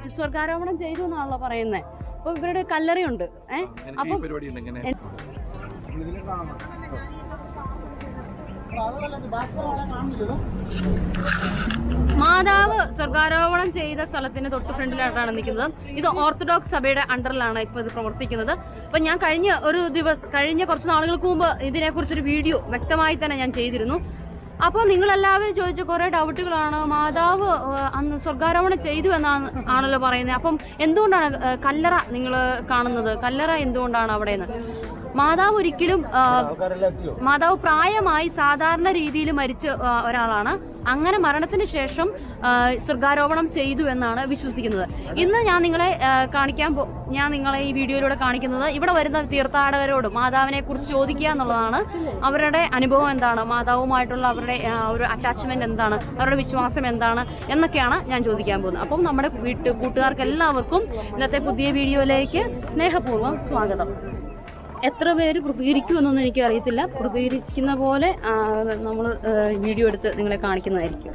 സ്വർഗാരോപണം ചെയ്തു എന്നാണല്ലോ പറയുന്നത് അപ്പൊ ഇവരുടെ കല്ലറയുണ്ട് ഏഹ് അപ്പം പരിപാടി ഉണ്ട് ഇങ്ങനെ മാതാവ് സ്വർഗാരോപണം ചെയ്ത സ്ഥലത്തിന് തൊട്ട് ഫ്രണ്ടിലായിട്ടാണ് നിൽക്കുന്നത് ഇത് ഓർത്തഡോക്സ് സഭയുടെ അണ്ടറിലാണ് ഇപ്പൊ ഇത് പ്രവർത്തിക്കുന്നത് അപ്പൊ ഞാൻ കഴിഞ്ഞ ഒരു ദിവസം കഴിഞ്ഞ കുറച്ച് നാളുകൾക്ക് മുമ്പ് ഇതിനെക്കുറിച്ചൊരു വീഡിയോ വ്യക്തമായി തന്നെ ഞാൻ ചെയ്തിരുന്നു അപ്പോൾ നിങ്ങളെല്ലാവരും ചോദിച്ച കുറെ ഡൗട്ടുകളാണ് മാതാവ് ഏഹ്, അന്ന് സ്വർഗാരോപണം ചെയ്തു എന്നാണ് ആണല്ലോ പറയുന്നത് അപ്പം എന്തുകൊണ്ടാണ് ഏഹ്, കല്ലറ നിങ്ങൾ കാണുന്നത് കല്ലറ എന്തുകൊണ്ടാണ് അവിടെ നിന്ന് മാതാവ് ഒരിക്കലും ഏഹ്, മാതാവ് പ്രായമായി സാധാരണ രീതിയിൽ മരിച്ച ആ, ഒരാളാണ് അങ്ങനെ മരണത്തിന് ശേഷം ആ, സ്വർഗാരോപണം ചെയ്തു എന്നാണ് വിശ്വസിക്കുന്നത് ഇന്ന് ഞാൻ നിങ്ങളെ ആ, കാണിക്കാൻ പോ- ഞാൻ നിങ്ങളെ ഈ വീഡിയോയിലൂടെ കാണിക്കുന്നത് ഇവിടെ വരുന്ന തീർത്ഥാടകരോട് മാതാവിനെ കുറിച്ച് ചോദിക്കുക എന്നുള്ളതാണ് അവരുടെ അനുഭവം എന്താണ് മാതാവുമായിട്ടുള്ള അവരുടെ ആ, ഒരു അറ്റാച്ച്മെന്റ് എന്താണ് അവരുടെ വിശ്വാസം എന്താണ് എന്നൊക്കെയാണ് ഞാൻ ചോദിക്കാൻ പോകുന്നത് അപ്പം നമ്മുടെ വീട്ടു കൂട്ടുകാർക്ക് എല്ലാവർക്കും ഇന്നത്തെ പുതിയ വീഡിയോയിലേക്ക് സ്നേഹപൂർവ്വം സ്വാഗതം എത്ര പേര് പ്രതികരിക്കുമെന്നൊന്നും എനിക്ക് അറിയത്തില്ല പ്രതികരിക്കുന്ന പോലെ നമ്മൾ വീഡിയോ എടുത്ത് നിങ്ങളെ കാണിക്കുന്നതായിരിക്കും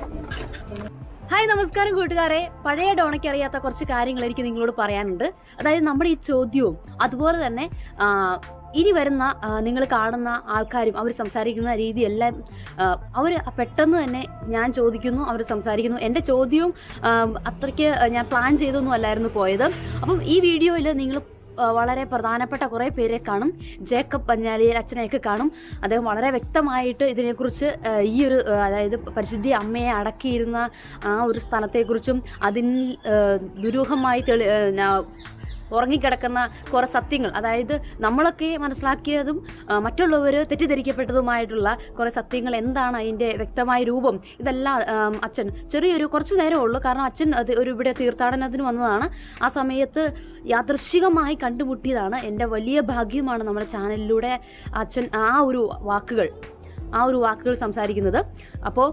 ഹായ് നമസ്കാരം കൂട്ടുകാരെ പഴയ ഡോണയ്ക്ക് അറിയാത്ത കുറച്ച് കാര്യങ്ങൾ എനിക്ക് നിങ്ങളോട് പറയാനുണ്ട് അതായത് നമ്മുടെ ഈ ചോദ്യവും അതുപോലെ തന്നെ ആ, ഇനി വരുന്ന നിങ്ങൾ കാണുന്ന ആൾക്കാരും അവർ സംസാരിക്കുന്ന രീതിയെല്ലാം അവർ പെട്ടെന്ന് തന്നെ ഞാൻ ചോദിക്കുന്നു അവർ സംസാരിക്കുന്നു എൻ്റെ ചോദ്യവും ആ, അത്രയ്ക്ക് ഞാൻ പ്ലാൻ ചെയ്തൊന്നും അല്ലായിരുന്നു പോയത് അപ്പം ഈ വീഡിയോയിൽ നിങ്ങൾ ആ, വളരെ പ്രധാനപ്പെട്ട കുറേ പേരെ കാണും ജേക്കബ് പഞ്ഞാലിയിൽ അച്ഛനെയൊക്കെ കാണും അദ്ദേഹം വളരെ വ്യക്തമായിട്ട് ഇതിനെക്കുറിച്ച് ആ, ഈ ഒരു ആ, അതായത് പരിശുദ്ധി അമ്മയെ അടക്കിയിരുന്ന ആ ഒരു സ്ഥലത്തെക്കുറിച്ചും അതിൽ ആ, ദുരൂഹമായി തെളി ആ, ന- ഉറങ്ങിക്കിടക്കുന്ന കുറേ സത്യങ്ങൾ അതായത് നമ്മളൊക്കെ മനസ്സിലാക്കിയതും ആ, മറ്റുള്ളവർ തെറ്റിദ്ധരിക്കപ്പെട്ടതുമായിട്ടുള്ള കുറേ സത്യങ്ങൾ എന്താണ് അതിൻ്റെ വ്യക്തമായ രൂപം ഇതെല്ലാം ആം, അച്ഛൻ ചെറിയൊരു കുറച്ച് നേരമേ ഉള്ളൂ കാരണം അച്ഛൻ അത് ഒരു ഇവിടെ തീർത്ഥാടനത്തിന് വന്നതാണ് ആ സമയത്ത് യാദൃശികമായി കണ്ടുമുട്ടിയതാണ് എൻ്റെ വലിയ ഭാഗ്യമാണ് നമ്മുടെ ചാനലിലൂടെ അച്ഛൻ ആ ഒരു വാക്കുകൾ ആ ഒരു വാക്കുകൾ സംസാരിക്കുന്നത് അപ്പോൾ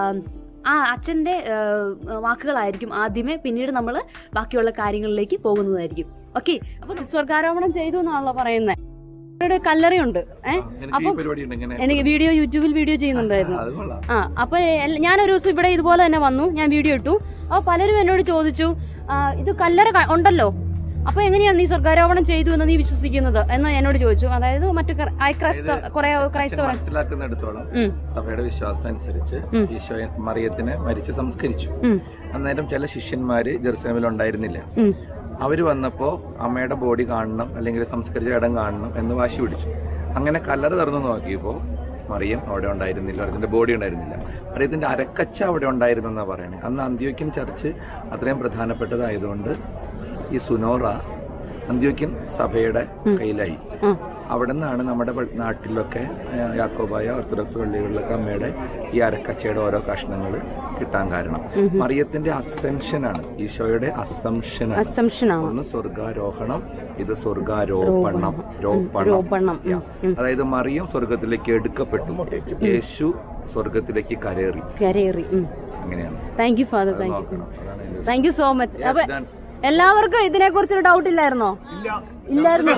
ആ അച്ഛൻ്റെ വാക്കുകളായിരിക്കും ആദ്യമേ പിന്നീട് നമ്മൾ ബാക്കിയുള്ള കാര്യങ്ങളിലേക്ക് പോകുന്നതായിരിക്കും ഓക്കെ അപ്പൊ സ്വർഗാരോപണം ചെയ്തു എന്നാണല്ലോ പറയുന്നത് ഇവരുടെ കല്ലറയുണ്ട് ഏഹ് എനിക്ക് ഈ അപ്പം പരിപാടി ഉണ്ട് ഇങ്ങനെ എനിക്ക് വീഡിയോ യൂട്യൂബിൽ വീഡിയോ ചെയ്യുന്നുണ്ടായിരുന്നു അത് കൊള്ളാം ആ അപ്പൊ എല്ല- ഞാനൊരു ദിവസം ഇവിടെ ഇതുപോലെ തന്നെ വന്നു ഞാൻ വീഡിയോ ഇട്ടു അപ്പൊ പലരും എന്നോട് ചോദിച്ചു ആ, ഇത് കല്ലറ ക- ഉണ്ടല്ലോ അപ്പൊ എങ്ങനെയാണ് നീ സ്വർഗാരോപണം ചെയ്തു എന്ന് നീ വിശ്വസിക്കുന്നത് എന്ന് എന്നോട് ചോദിച്ചു അതായത് മറ്റു ക്ര- ആ ക്രൈസ്തവ കുറെ അച്ഛൻ ക്രൈസ്തവർ മനസ്സിലാക്കുന്നിടത്തോളം ഉം. സഭയുടെ വിശ്വാസം അനുസരിച്ച് ഉം. ഈശോയെ മറിയത്തിനെ മരിച്ച് സംസ്കരിച്ചു ഉം, അന്നേരം ചില ശിഷ്യന്മാര് ജെറുസലേമിൽ ഉണ്ടായിരുന്നില്ല ഉം, അവര് വന്നപ്പോ അമ്മയുടെ ബോഡി കാണണം അല്ലെങ്കിൽ സംസ്കരിച്ച ഇടം കാണണം എന്ന് വാശി പിടിച്ചു അങ്ങനെ കല്ലറ തുറന്നു നോക്കിയപ്പോ മറിയം അവിടെ ഉണ്ടായിരുന്നില്ല അതിന്റെ ബോഡി ഉണ്ടായിരുന്നില്ല മറിയത്തിന്റെ അരക്കച്ച അവിടെ ഉണ്ടായിരുന്നു എന്നാ പറയണേ അന്ന് അന്ത്യോക്യൻ ചർച്ച് അത്രയും പ്രധാനപ്പെട്ടതായതുകൊണ്ട് ഈ സുനോറ അന്ത്യോക്യൻ സഭയുടെ കയ്യിലായി ആ, അവിടെ നിന്നാണ് നമ്മുടെ പ- നാട്ടിലൊക്കെ ആ, യാക്കോബായ ഓർത്തഡോക്സ് പള്ളികളിലൊക്കെ അമ്മയുടെ ഈ അരക്കച്ചയുടെ ഓരോ കഷ്ണങ്ങൾ കിട്ടാൻ കാരണം മറിയത്തിന്റെ അസംഷനാണ് ഈശോയുടെ അസംഷനാണ് assumption ആണ് ഒന്ന് സ്വർഗാരോഹണം ഇത് സ്വർഗാരോപണം രോപണം രോപണം ഉം, ഉം. അതായത് മറിയം സ്വർഗത്തിലേക്ക് എടുക്കപ്പെട്ടു യേശു സ്വർഗത്തിലേക്ക് കരേറി കരയേറി അങ്ങനെയാണ് താങ്ക് യു ഫാദർ അത് താങ്ക് യു നോക്കണം അതാണ് അതിന്റെ thank you so much Yes, അപ്പൊ done. എല്ലാവർക്കും ഇതിനെ കുറിച്ചൊരു ഡൗട്ട് ഇല്ലായിരുന്നോ ഇല്ലായിരുന്നു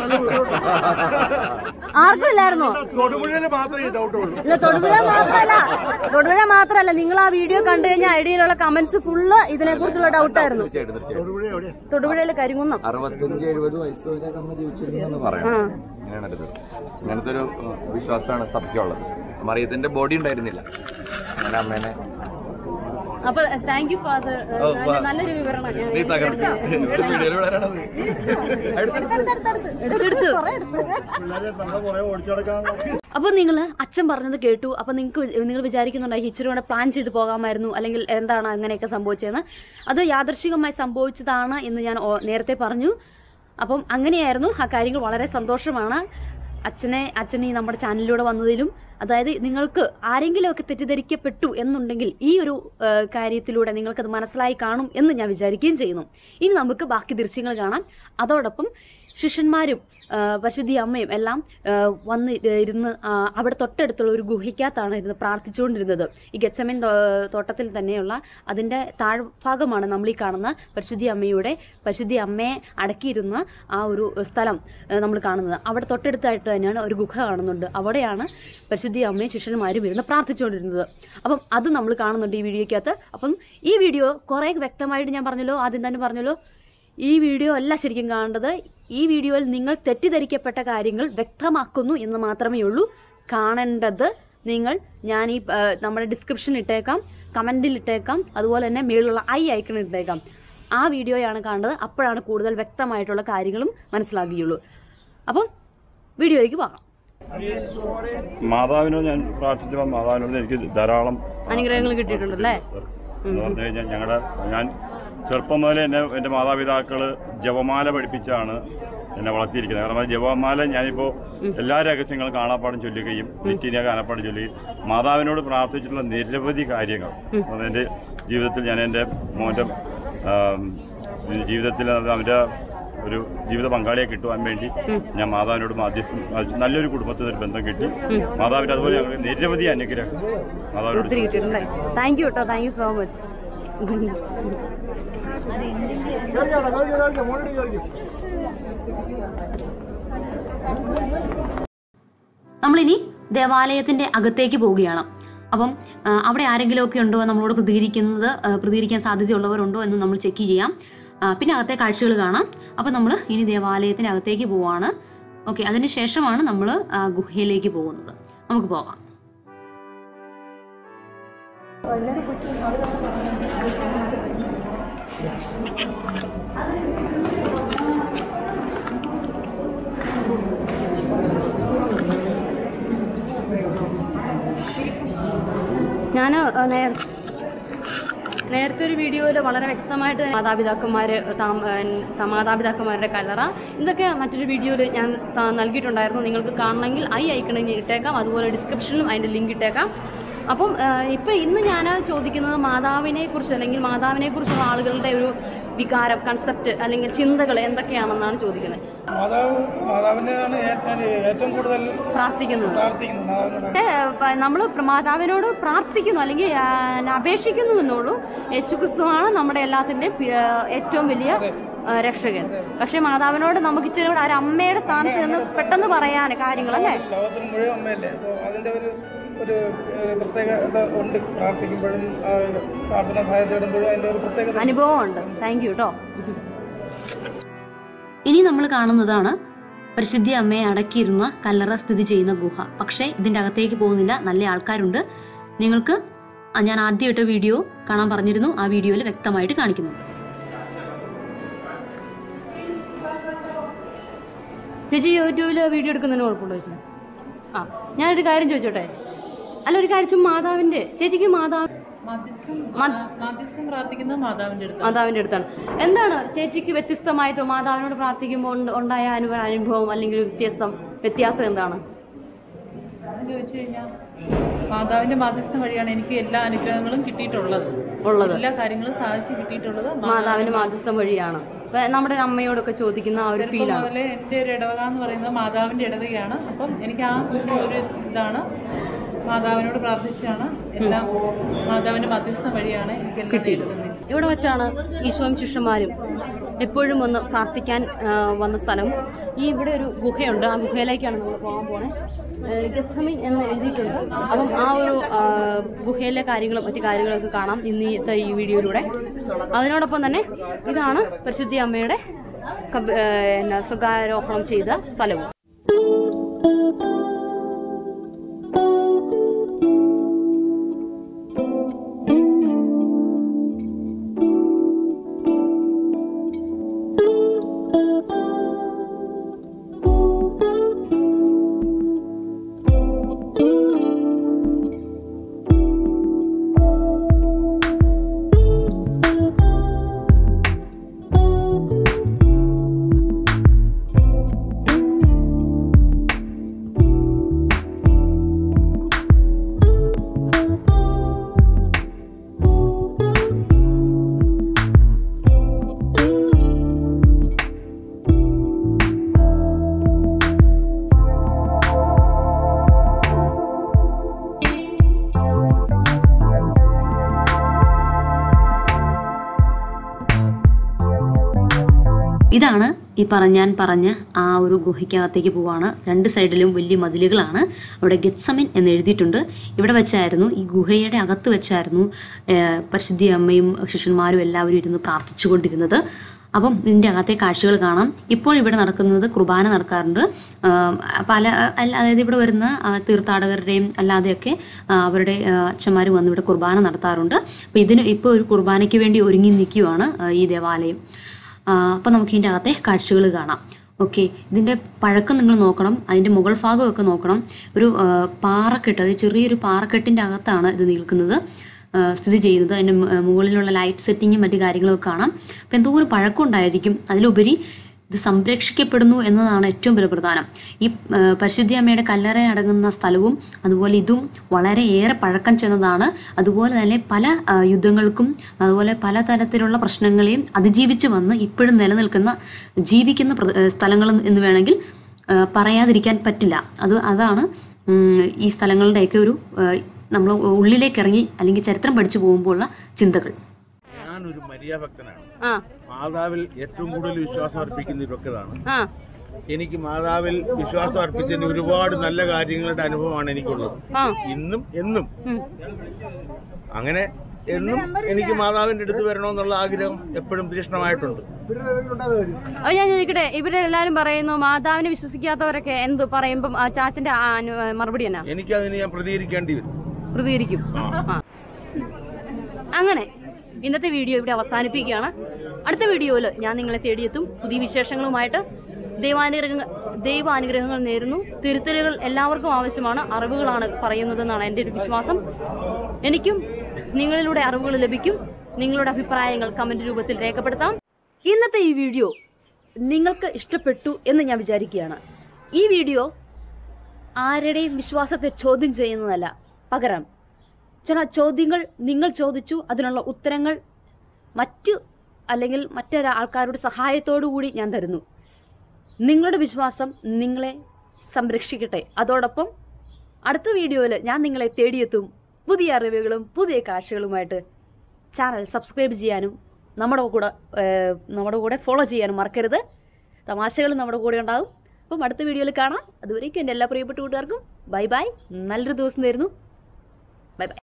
ആർക്കും ഇല്ലായിരുന്നോ തൊടുപുഴയിൽ മാത്രമേ ഈ ഡൗട്ട് ഉള്ളൂ ഇല്ല തൊടുപുഴ മാത്രല്ല തൊടുപുഴ മാത്രല്ല നിങ്ങൾ ആ വീഡിയോ കണ്ടു കഴിഞ്ഞാൽ ഐഡിയയിലുള്ള കമന്റ്സ് ഫുള്ള് ഇതിനെ കുറിച്ചുള്ള ഡൗട്ടായിരുന്നു തീർച്ചയായിട്ടും തീർച്ചയായിട്ടും തൊടുപുഴ എവിടെ തൊടുപുഴയിലെ കരിങ്കുന്നം അറുപത്തഞ്ച് എഴുപത് വയസ്സ് വരെ അമ്മ ജീവിച്ചിരുന്നു പറയാം അങ്ങനെയാണ് ഇത് അങ്ങനത്തെ ഒരു ഉം, വിശ്വാസമാണ് സഭയ്ക്കുള്ളത് മറിയത്തിന്റെ ബോഡി ഉണ്ടായിരുന്നില്ല അങ്ങനെ അമ്മേനെ അപ്പൊ താങ്ക് യു ഫാദർ ഓ, ഫാ- നല്ലൊരു വിവരണം ഞാൻ നീ തകർത്ത് ഇവിടെ വീഡിയോയിൽ വരാണത് എടുത്തെടുത്തു പിള്ളേരെ നമ്മളെ പുറകെ ഓടിച്ചു നടക്കാൻ അപ്പൊ നിങ്ങൾ അച്ഛൻ പറഞ്ഞത് കേട്ടു അപ്പൊ നിങ്ങൾക്ക് നിങ്ങൾ വിചാരിക്കുന്നുണ്ടായി ഇച്ചിരി കൂടെ പ്ലാൻ ചെയ്ത് പോകാമായിരുന്നു അല്ലെങ്കിൽ എന്താണ് അങ്ങനെയൊക്കെ സംഭവിച്ചതെന്ന് അത് യാദർശികമായി സംഭവിച്ചതാണ് എന്ന് ഞാൻ ഓ- നേരത്തെ പറഞ്ഞു അപ്പം അങ്ങനെയായിരുന്നു ആ കാര്യങ്ങൾ വളരെ സന്തോഷമാണ് അച്ഛനെ അച്ഛൻ ഈ നമ്മുടെ ചാനലിലൂടെ വന്നതിലും അതായത് നിങ്ങൾക്ക് ആരെങ്കിലുമൊക്കെ തെറ്റിദ്ധരിക്കപ്പെട്ടു എന്നുണ്ടെങ്കിൽ ഈ ഒരു ആ, കാര്യത്തിലൂടെ നിങ്ങൾക്കത് മനസ്സിലായി കാണും എന്ന് ഞാൻ വിചാരിക്കുകയും ചെയ്യുന്നു ഇനി നമുക്ക് ബാക്കി ദൃശ്യങ്ങൾ കാണാം അതോടൊപ്പം ശിഷ്യന്മാരും ആ, പരിശുദ്ധി അമ്മയും എല്ലാം ആ, വന്ന് ഇരുന്ന് ആ, അവിടെ തൊട്ടടുത്തുള്ള ഒരു ഗുഹയ്ക്കകത്താണ് ഇരുന്ന് പ്രാർത്ഥിച്ചുകൊണ്ടിരുന്നത് ഈ ഗച്ചമൻ തോട്ടത്തിൽ തന്നെയുള്ള അതിൻ്റെ താഴ്ഭാഗമാണ് നമ്മൾ ഈ കാണുന്ന പരിശുദ്ധി അമ്മയുടെ പരിശുദ്ധി അമ്മയെ അടക്കിയിരുന്ന ആ ഒരു സ്ഥലം നമ്മൾ കാണുന്നത് അവിടെ തൊട്ടടുത്തായിട്ട് തന്നെയാണ് ഒരു ഗുഹ കാണുന്നുണ്ട് അവിടെയാണ് പരിശുദ്ധി അമ്മയും ശിഷ്യന്മാരും ഇരുന്ന് പ്രാർത്ഥിച്ചുകൊണ്ടിരുന്നത് അപ്പം അത് നമ്മൾ കാണുന്നുണ്ട് ഈ വീഡിയോയ്ക്കകത്ത് അപ്പം ഈ വീഡിയോ കുറേ വ്യക്തമായിട്ട് ഞാൻ പറഞ്ഞല്ലോ ആദ്യം തന്നെ പറഞ്ഞല്ലോ ഈ വീഡിയോ അല്ല ശരിക്കും കാണേണ്ടത് ഈ വീഡിയോയിൽ നിങ്ങൾ തെറ്റിദ്ധരിക്കപ്പെട്ട കാര്യങ്ങൾ വ്യക്തമാക്കുന്നു എന്ന് മാത്രമേ ഉള്ളൂ കാണേണ്ടത് നിങ്ങൾ ഞാൻ ഈ ആ, നമ്മുടെ ഡിസ്ക്രിപ്ഷൻ ഇട്ടേക്കാം കമൻറ്റിൽ ഇട്ടേക്കാം അതുപോലെ തന്നെ മേളിലുള്ള ഐ ഐക്കൺ ഇട്ടേക്കാം ആ വീഡിയോയാണ് കാണേണ്ടത് അപ്പോഴാണ് കൂടുതൽ വ്യക്തമായിട്ടുള്ള കാര്യങ്ങളും മനസ്സിലാകുകയുള്ളൂ അപ്പം വീഡിയോയിലേക്ക് പോകാം മാതാവിനോട് ഞാൻ പ്രാർത്ഥിച്ചപ്പോൾ മാതാവിനോട് എനിക്ക് ധാരാളം അനുഗ്രഹങ്ങൾ കിട്ടിയിട്ടുണ്ടല്ലേ എന്ന് പറഞ്ഞു കഴിഞ്ഞാൽ ഞങ്ങളുടെ ഞാൻ ചെറുപ്പം മുതലേ എന്നെ എൻ്റെ മാതാപിതാക്കൾ ജപമാല പഠിപ്പിച്ചാണ് എന്നെ വളർത്തിയിരിക്കുന്നത് കാരണം ആ ജപമാല ഞാനിപ്പോൾ എല്ലാ രഹസ്യങ്ങളും കാണാപ്പാടും ചൊല്ലുകയും നിത്യനെ കാണാപ്പാടും ചൊല്ലുകയും മാതാവിനോട് പ്രാർത്ഥിച്ചിട്ടുള്ള നിരവധി കാര്യങ്ങൾ അത് എൻ്റെ ജീവിതത്തിൽ ഞാൻ എൻ്റെ മോൻ്റെ ആം, ജീവിതത്തിൽ അവൻ്റെ ഒരു ജീവിത പങ്കാളിയെ കിട്ടുവാൻ വേണ്ടി ഞാൻ മാതാവിനോട് മാധ്യസ്ഥം നല്ലൊരു കുടുംബത്തിൽ ഒരു ബന്ധം കിട്ടി മാതാവിൻ്റെ അതുപോലെ ഞങ്ങൾക്ക് നിരവധി അനുഗ്രഹം മാതാവിനോട് ഒത്തിരി കിട്ടിയിട്ടുണ്ടല്ലേ താങ്ക് യു കേട്ടോ താങ്ക് യു സോ മച്ച് നമ്മളിനി ദേവാലയത്തിൻ്റെ അകത്തേക്ക് പോവുകയാണ് അപ്പം ആ, അവിടെ ആരെങ്കിലുമൊക്കെ ഉണ്ടോ നമ്മളോട് പ്രതികരിക്കുന്നത് ആ, പ്രതികരിക്കാൻ സാധ്യതയുള്ളവരുണ്ടോ എന്ന് നമ്മൾ ചെക്ക് ചെയ്യാം ആ, പിന്നെ അകത്തെ കാഴ്ചകൾ കാണാം അപ്പം നമ്മൾ ഇനി ദേവാലയത്തിൻ്റെ അകത്തേക്ക് പോവാണ് ഓക്കെ അതിന് ശേഷമാണ് നമ്മൾ ഗുഹയിലേക്ക് പോകുന്നത് നമുക്ക് പോകാം ഞാൻ നേരത്തെ ഒരു വീഡിയോയിൽ വളരെ വ്യക്തമായിട്ട് മാതാപിതാക്കന്മാർ മാതാപിതാക്കന്മാരുടെ കലറ ഇതൊക്കെ മറ്റൊരു വീഡിയോയിൽ ഞാൻ ത- നൽകിയിട്ടുണ്ടായിരുന്നു നിങ്ങൾക്ക് കാണണമെങ്കിൽ ഐ ഐക്കണിൽ ഇട്ടേക്കാം അതുപോലെ ഡിസ്ക്രിപ്ഷനിലും അതിൻ്റെ ലിങ്ക് ഇട്ടേക്കാം അപ്പം ഇപ്പം ഇന്ന് ഞാൻ ചോദിക്കുന്നത് മാതാവിനെ കുറിച്ച് അല്ലെങ്കിൽ മാതാവിനെ കുറിച്ചുള്ള ആളുകളുടെ ഒരു വികാരം കൺസെപ്റ്റ് അല്ലെങ്കിൽ ചിന്തകൾ എന്തൊക്കെയാണെന്നാണ് ചോദിക്കുന്നത് മാതാവ് മാതാവിനെയാണ് ഞാൻ ഏറ്റവും കൂടുതൽ പ്രാർത്ഥിക്കുന്നത് പ്രാർത്ഥിക്കുന്നത് മാതാവിനോട് നമ്മൾ മാതാവിനോട് പ്രാർത്ഥിക്കുന്നു അല്ലെങ്കിൽ ആ, അപേക്ഷിക്കുന്നു എന്നുള്ളൂ യേശുക്രിസ്തുവാണ് നമ്മുടെ എല്ലാത്തിൻ്റെയും പി- ആ, ഏറ്റവും വലിയ ആ, രക്ഷകൻ പക്ഷെ മാതാവിനോട് നമുക്ക് ഇച്ചിരി കൂടെ ആ ഒരു അമ്മയുടെ സ്ഥാനത്ത് നിന്ന് പെട്ടെന്ന് പറയാൻ കാര്യങ്ങൾ അല്ലേ ലോകത്തിന് മുഴുവൻ അമ്മയല്ലേ അപ്പോൾ അതിൻ്റെ ഒരു ഒരു ഏഹ്, പ്രത്യേകത ഉണ്ട് പ്രാർത്ഥിക്കുമ്പോഴും ആ, പ്രാർത്ഥന സഹായം തേടുമ്പോഴും അതിൻ്റെ ഒരു പ്രത്യേകത അനുഭവമുണ്ട് താങ്ക് യു കേട്ടോ ഇനി നമ്മൾ കാണുന്നതാണ് പരിശുദ്ധി അമ്മയെ അടക്കിയിരുന്ന കല്ലറ സ്ഥിതി ചെയ്യുന്ന ഗുഹ പക്ഷേ ഇതിൻ്റെ അകത്തേക്ക് പോകുന്നില്ല നല്ല ആൾക്കാരുണ്ട് നിങ്ങൾക്ക് ആ, ഞാൻ ആദ്യമായിട്ട് വീഡിയോ കാണാൻ പറഞ്ഞിരുന്നു ആ വീഡിയോയിൽ വ്യക്തമായിട്ട് കാണിക്കുന്നുണ്ട് ചേച്ചി യൂട്യൂബിൽ വീഡിയോ എടുക്കുന്നതിന് കുഴപ്പമുണ്ടോ ചേച്ചി ആ ഞാനൊരു കാര്യം ചോദിച്ചോട്ടെ അല്ല ഒരു കാര്യം ചുമ്മാ മാതാവിൻ്റെ ചേച്ചിക്ക് മാതാവ് മധ്യസ്ഥം മ- മധ്യസ്ഥം പ്രാർത്ഥിക്കുന്നത് മാതാവിന്റെ അടുത്ത് മാതാവിന്റെ അടുത്താണ് എന്താണ് ചേച്ചിക്ക് വ്യത്യസ്തമായിട്ട് മാതാവിനോട് പ്രാർത്ഥിക്കുമ്പോൾ ഉണ്ട്- ഉണ്ടായ അനുഭവ അനുഭവം അല്ലെങ്കിൽ ഒരു വ്യത്യസ്തം വ്യത്യാസം എന്താണ് എന്ന് ചോദിച്ചു കഴിഞ്ഞാൽ മാതാവിന്റെ മധ്യസ്ഥം വഴിയാണ് എനിക്ക് എല്ലാ അനുഗ്രഹങ്ങളും കിട്ടിയിട്ടുള്ളത് ഉള്ളത് എല്ലാ കാര്യങ്ങളും സാധിച്ചു കിട്ടിയിട്ടുള്ളത് മാതാവിന്റെ മാധ്യസ്ഥം വഴിയാണ് ഇപ്പൊ നമ്മുടെ അമ്മയോടൊക്കെ ചോദിക്കുന്ന ആ ഒരു ചെറുപ്പം ഫീലാണ് മുതലേ എൻ്റെ ഒരു ഇടവക എന്ന് പറയുന്നത് മാതാവിന്റെ ഇടവകയാണ് അപ്പം എനിക്ക് ആ ഒരു ഇതാണ് മാതാവിനോട് പ്രാർത്ഥിച്ചാണ് എല്ലാം മാതാവിന്റെ മധ്യസ്ഥം വഴിയാണ് എനിക്ക് എല്ലാം നേടുന്നത് ഇവിടെ വെച്ചാണ് ഈശോയും ശിഷ്യന്മാരും എപ്പോഴും വന്ന് പ്രാർത്ഥിക്കാൻ ആ, വന്ന സ്ഥലം ഈ ഇവിടെ ഒരു ഗുഹയുണ്ട് ആ ഗുഹയിലേക്കാണ് നമ്മൾ പോകാൻ പോണേ ഗസ്തമിൻ എന്ന് എഴുതിയിട്ടുണ്ട് അപ്പം ആ ഒരു ആ, ഗുഹയിലെ കാര്യങ്ങളും മറ്റു കാര്യങ്ങളൊക്കെ കാണാം ഇന്നത്തെ ഈ വീഡിയോയിലൂടെ അതിനോടൊപ്പം തന്നെ ഇതാണ് പരിശുദ്ധി അമ്മയുടെ കബ- ആ, എന്നാ സ്വകാരോഹണം ചെയ്ത സ്ഥലവും ഇതാണ് ഈ പറഞ്ഞ ഞാൻ പറഞ്ഞ ആ ഒരു ഗുഹയ്ക്കകത്തേക്ക് പോവാണ് രണ്ട് സൈഡിലും വലിയ മതിലുകളാണ് അവിടെ ഗെറ്റ്സമിൻ എന്ന് എഴുതിയിട്ടുണ്ട് ഇവിടെ വെച്ചായിരുന്നു ഈ ഗുഹയുടെ അകത്ത് വെച്ചായിരുന്നു ഏഹ്, പരിശുദ്ധി അമ്മയും ശിഷ്യന്മാരും എല്ലാവരും ഇരുന്ന് പ്രാർത്ഥിച്ചുകൊണ്ടിരുന്നത് അപ്പം ഇതിൻ്റെ അകത്തെ കാഴ്ചകൾ കാണാം ഇപ്പോൾ ഇവിടെ നടക്കുന്നത് കുർബാന നടക്കാറുണ്ട് ആം, പല അല്ല അതായത് ഇവിടെ വരുന്ന ആ, തീർത്ഥാടകരുടെയും അല്ലാതെയൊക്കെ ആ, അവരുടെ അച്ഛന്മാർ വന്ന് ഇവിടെ കുർബാന നടത്താറുണ്ട് അപ്പോൾ ഇതിന് ഇപ്പോൾ ഒരു കുർബാനയ്ക്ക് വേണ്ടി ഒരുങ്ങി നിൽക്കുകയാണ് ആ, ഈ ദേവാലയം അപ്പോൾ നമുക്ക് ഇതിൻ്റെ അകത്തെ കാഴ്ചകൾ കാണാം ഓക്കെ ഇതിൻ്റെ പഴക്കം നിങ്ങൾ നോക്കണം അതിൻ്റെ മുകൾ ഭാഗമൊക്കെ നോക്കണം ഒരു ആ, പാറക്കെട്ട് അതായത് ചെറിയൊരു പാറക്കെട്ടിൻ്റെ അകത്താണ് ഇത് നിൽക്കുന്നത് ആ, സ്ഥിതി ചെയ്യുന്നത് അതിൻ്റെ മു- മുകളിലുള്ള ലൈറ്റ് സെറ്റിങ്ങും മറ്റു കാര്യങ്ങളൊക്കെ കാണാം അപ്പോൾ എന്തോ ഒരു പഴക്കം ഉണ്ടായിരിക്കും അതിലുപരി ഇത് സംരക്ഷിക്കപ്പെടുന്നു എന്നതാണ് ഏറ്റവും വലിയ പ്രധാനം ഈ ആ, പരിശുദ്ധി അമ്മയുടെ കല്ലറ അടങ്ങുന്ന സ്ഥലവും അതുപോലെ ഇതും വളരെ ഏറെ പഴക്കം ചെന്നതാണ് അതുപോലെ തന്നെ പല ആ, യുദ്ധങ്ങൾക്കും അതുപോലെ പല തരത്തിലുള്ള പ്രശ്നങ്ങളെയും അതിജീവിച്ച് വന്ന് ഇപ്പോഴും നിലനിൽക്കുന്ന ജീവിക്കുന്ന പ്ര- ആ, സ്ഥലങ്ങൾ എന്ന് വേണമെങ്കിൽ ആ, പറയാതിരിക്കാൻ പറ്റില്ല അത് അതാണ് ഉം, ഈ സ്ഥലങ്ങളുടെയൊക്കെ ഒരു നമ്മൾ ഉള്ളിലേക്ക് ഇറങ്ങി അല്ലെങ്കിൽ ചരിത്രം പഠിച്ചു പോകുമ്പോഴുള്ള ചിന്തകൾ ഞാനൊരു മരിയ ഭക്തനാണ് ആ മാതാവിൽ ഏറ്റവും കൂടുതൽ വിശ്വാസം അർപ്പിക്കുന്ന ഒരു ഭക്തനാണ് ആ എനിക്ക് മാതാവിൽ വിശ്വാസം അർപ്പിച്ചതിന് ഒരുപാട് നല്ല കാര്യങ്ങളുടെ അനുഭവമാണ് എനിക്കുള്ളത് ആ ഇന്നും എന്നും ഉം. അങ്ങനെ എന്നും എനിക്ക് മാതാവിന്റെ അടുത്ത് വരണമെന്നുള്ള ആഗ്രഹം എപ്പോഴും തീക്ഷ്ണമായിട്ടുണ്ട് അപ്പൊ ഞാൻ ചോദിക്കട്ടെ ഇവരെല്ലാരും പറയുന്നു മാതാവിനെ വിശ്വസിക്കാത്തവരൊക്കെ എന്ത് പറയുമ്പം ആ ചാച്ചന്റെ ആ അനു- മറുപടി എന്നാ എനിക്കതിന് ഞാൻ പ്രതികരിക്കേണ്ടി വരും പ്രതികരിക്കും ആ. അങ്ങനെ ഇന്നത്തെ വീഡിയോ ഇവിടെ അവസാനിപ്പിക്കുകയാണ് അടുത്ത വീഡിയോയിൽ ഞാൻ നിങ്ങളെ തേടിയെത്തും പുതിയ വിശേഷങ്ങളുമായിട്ട് ദൈവാനുഗ്രഹങ്ങൾ ദൈവാനുഗ്രഹങ്ങൾ നേരുന്നു തിരുത്തലുകൾ എല്ലാവർക്കും ആവശ്യമാണ് അറിവുകളാണ് പറയുന്നതെന്നാണ് എൻ്റെ ഒരു വിശ്വാസം എനിക്കും നിങ്ങളിലൂടെ അറിവുകൾ ലഭിക്കും നിങ്ങളുടെ അഭിപ്രായങ്ങൾ കമന്റ് രൂപത്തിൽ രേഖപ്പെടുത്താം ഇന്നത്തെ ഈ വീഡിയോ നിങ്ങൾക്ക് ഇഷ്ടപ്പെട്ടു എന്ന് ഞാൻ വിചാരിക്കുകയാണ് ഈ വീഡിയോ ആരുടെയും വിശ്വാസത്തെ ചോദ്യം ചെയ്യുന്നതല്ല പകരം ചില ചോദ്യങ്ങൾ നിങ്ങൾ ചോദിച്ചു അതിനുള്ള ഉത്തരങ്ങൾ മറ്റു അല്ലെങ്കിൽ മറ്റൊരു ആൾക്കാരുടെ സഹായത്തോടു കൂടി ഞാൻ തരുന്നു നിങ്ങളുടെ വിശ്വാസം നിങ്ങളെ സംരക്ഷിക്കട്ടെ അതോടൊപ്പം അടുത്ത വീഡിയോയിൽ ഞാൻ നിങ്ങളെ തേടിയെത്തും പുതിയ അറിവുകളും പുതിയ കാഴ്ചകളുമായിട്ട് ചാനൽ സബ്സ്ക്രൈബ് ചെയ്യാനും നമ്മുടെ കൂടെ ഏഹ്, നമ്മുടെ കൂടെ ഫോളോ ചെയ്യാനും മറക്കരുത് തമാശകളും നമ്മുടെ കൂടെ ഉണ്ടാകും അപ്പം അടുത്ത വീഡിയോയിൽ കാണാം അതുവരേക്കും എൻ്റെ എല്ലാ പ്രിയപ്പെട്ട കൂട്ടുകാർക്കും ബൈ ബൈ നല്ലൊരു ദിവസം തരുന്നു